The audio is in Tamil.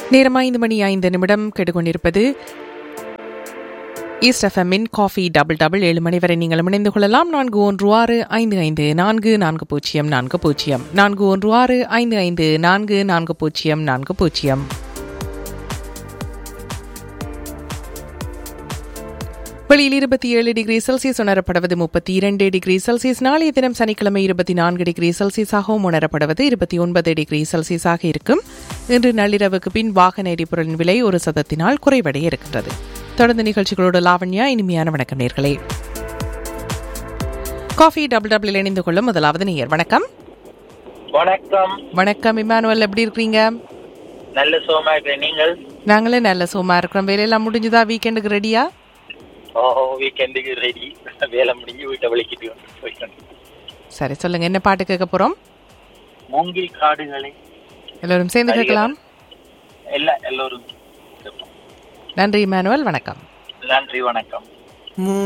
நேரம் ஐந்து மணி ஐந்து நிமிடம் கேட்டுக்கொண்டிருப்பது ஈஸ்ட் எஃப்எம்மின் காஃபி டபுள் டபுள் ஏழு மணி வரை நீங்கள் இணைந்து கொள்ளலாம் நான்கு ஒன்று ஆறு ஐந்து ஐந்து நான்கு நான்கு பூஜ்ஜியம் நான்கு பூஜ்ஜியம் நான்கு ஒன்று ஆறு ஐந்து ஐந்து நான்கு நான்கு பூஜ்ஜியம் நான்கு பூஜ்ஜியம் வெளியில் இருபத்தி ஏழு டிகிரி செல்சியஸ் உணரப்படுவது முப்பத்தி இரண்டு டிகிரி செல்சியஸ் நாளைய தினம் சனிக்கிழமை இருபத்தி நான்கு டிகிரி செல்சியஸாகவும் உணரப்படுவது இருபத்தி ஒன்பது டிகிரி செல்சியஸாக இருக்கும் இன்று நள்ளிரவுக்கு பின் வாகன எரிபொருளின் விலை ஒரு சதத்தினால் குறைவடைய இருக்கின்றது தொடர்ந்து நிகழ்ச்சிகளோடு லாவண்யா இனிமையான வணக்கம் நேர்களே காஃபி டபுள் டபுள் இணைந்து கொள்ளும் முதலாவது நேயர் வணக்கம் வணக்கம் வணக்கம் இமானுவல் எப்படி இருக்கீங்க நல்ல சோமா இருக்கிறேன் நீங்கள் நாங்களே நல்ல சோமா இருக்கிறோம் வேலையெல்லாம் முடிஞ்சுதா வீக்கெண்டுக்கு ரெடியா ஓ வீக்கெண்டுக்கு ரெடி வேலை முடிஞ்சு வீட்டை விளக்கிட்டு போயிட்டேன் சரி சொல்லுங்க என்ன பாட்டு கேட்க போறோம் மூங்கில் காடுகளை எல்லோரும் சேர்ந்து கேட்கலாம் எல்லா எல்லோரும் கேட்போம். நன்றி இமானுவல் வணக்கம் நன்றி வணக்கம்